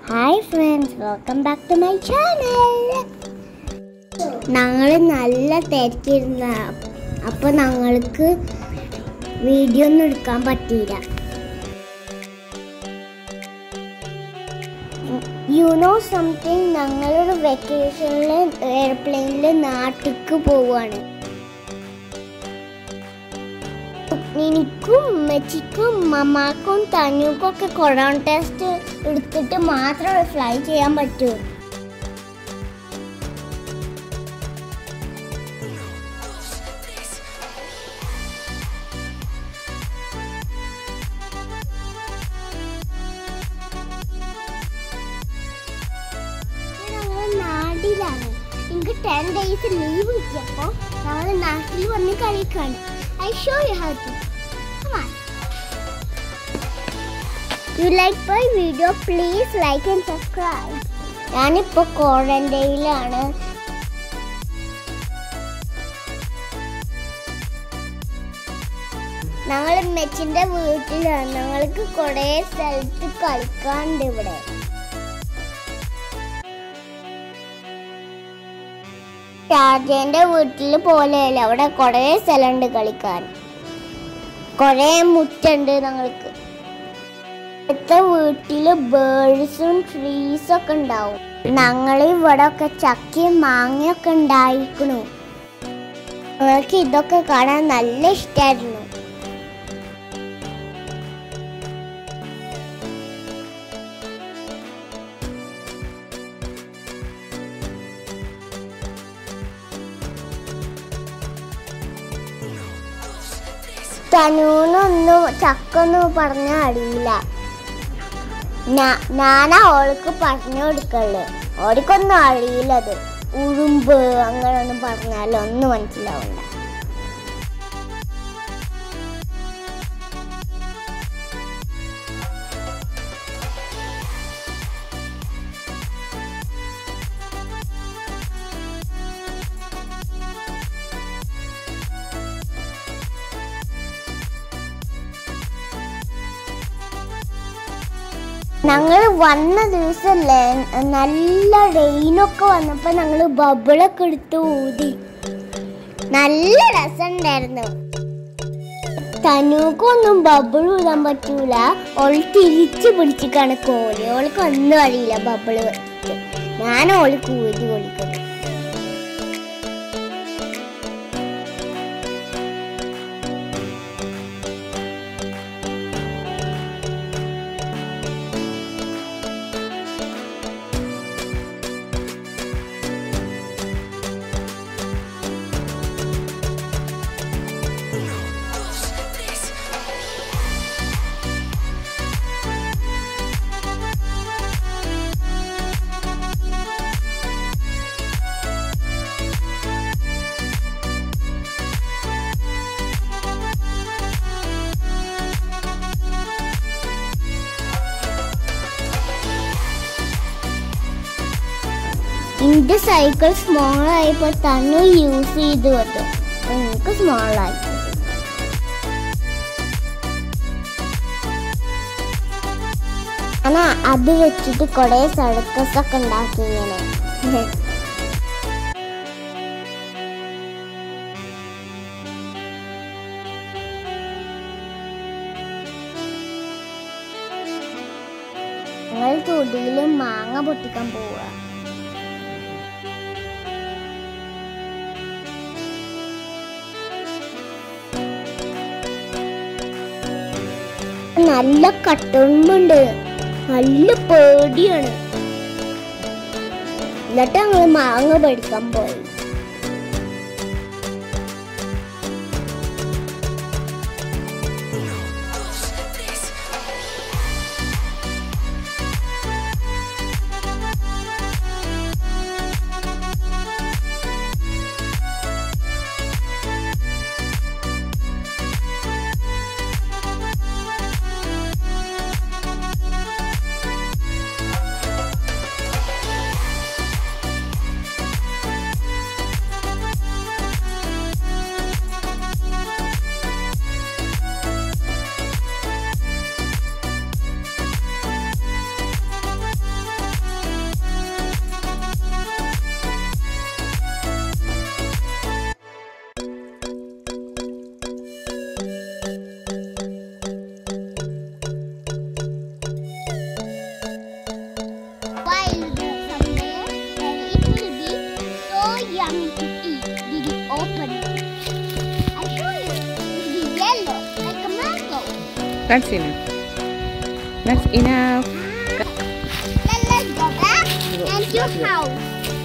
Hi friends welcome back to my channel ഞങ്ങൾ നല്ല തിരക്കിരുന്ന അപ്പോൾ ഞങ്ങൾക്ക് വീഡിയോ ഒന്നും എടുക്കാൻ പറ്റിയില്ല യു നോ സംതിങ് ഞങ്ങളൊരു വെക്കേഷനിൽ എയർപ്ലെയിനിൽ നാട്ടിക്ക് പോവാണ് എനിക്കും ഉമ്മച്ചിക്കും മമ്മാക്കും തനുക്കും ഒക്കെ കൊറോണ ടെസ്റ്റ് എടുത്തിട്ട് മാത്രമേ ഫ്ലൈ ചെയ്യാൻ പറ്റൂ ഞങ്ങൾ നാട്ടിലാണ് എനിക്ക് ടെൻ ഡേയ്സ് ലീവ് കിട്ടിയപ്പോൾ ഞങ്ങൾ നാട്ടിൽ വന്ന് കളിക്കാണ് I show you how to you like my video please like and subscribe ഞാനിപ്പോൾ ക്വാറന്റൈനിലാണ് ഞങ്ങൾ മെച്ചിന്റെ വീട്ടിലാണ് ഞങ്ങൾക്ക് കുറേ സ്ഥലത്ത് കളിക്കാണ്ട് ഇവിടെ ഷാജേന്റെ വീട്ടിൽ പോലെയല്ല അവിടെ കുറേ സ്ഥലമുണ്ട് കളിക്കാൻ കുറേ മുറ്റുണ്ട് ഞങ്ങൾക്ക് ഇവിടുത്തെ വീട്ടില് ബേർഡ്സും ട്രീസും ഒക്കെ ഉണ്ടാവും ഞങ്ങൾ ഇവിടെ ഒക്കെ ചക്കയും മാങ്ങയൊക്കെ ഉണ്ടായിരിക്കണു ഞങ്ങൾക്ക് ഇതൊക്കെ കാണാൻ നല്ല ഇഷ്ടമായിരുന്നു തനൂനൊന്നും ചക്കൊന്നും പറഞ്ഞ അറിയില്ല ഞാ- ഞാനാ ഓൾക്ക് പറഞ്ഞു കൊടുക്കുള്ളു ഓടിക്കൊന്നും അറിയില്ലത് ഉറുമ്പ് അങ്ങനെ ഒന്നും പറഞ്ഞാലും ഒന്നും മനസ്സിലാവില്ല ഞങ്ങൾ വന്ന ദിവസമല്ലേ നല്ല റെയിനൊക്കെ വന്നപ്പോ ഞങ്ങള് ബബിളൊക്കെ എടുത്ത് ഊതി നല്ല രസമുണ്ടായിരുന്നു തനൂക്കൊന്നും ബബിൾ ഊതാൻ പറ്റൂല ഓൾ തിരിച്ചു പിടിച്ചിക്കാണ് കോലി ഓൾക്ക് ഒന്നും അറിയില്ല ബബിള് ഞാൻ ഓൾക്ക് ഊതി കൊളിക്കുന്നു എന്റെ സൈക്കിൾ സ്മോൾ ആയപ്പോ തന്നു യൂസ് ചെയ്തു അത് എനിക്ക് സ്മോൾ ആയി ഞാൻ അത് വെച്ചിട്ട് കൊറേ സർക്കസ് ഒക്കെ ഉണ്ടാക്കി ഇങ്ങനെ ഞങ്ങൾ തൊടിയിൽ മാങ്ങ പൊട്ടിക്കാൻ പോവുക നല്ല കട്ടുമ്പുണ്ട് നല്ല പേടിയാണ് എന്നിട്ട് ഞങ്ങൾ മാങ്ങ പഠിക്കാൻ പോയി That's enough. That's enough. Then let's go back and your house.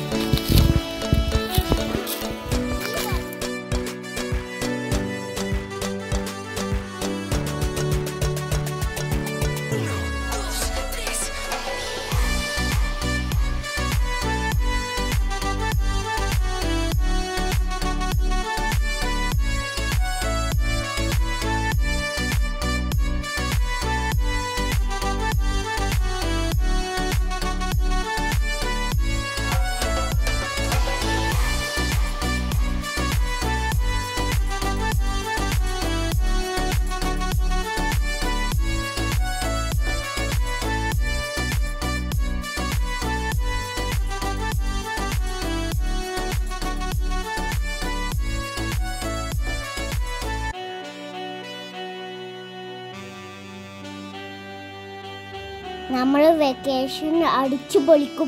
നമ്മൾ വെക്കേഷൻ അടിച്ചു പൊളിക്കും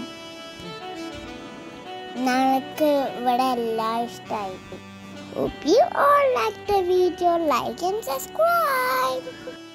ഞങ്ങൾക്ക് ഇവിടെ എല്ലാം ഇഷ്ടമായി Hope you all like the video, like and subscribe.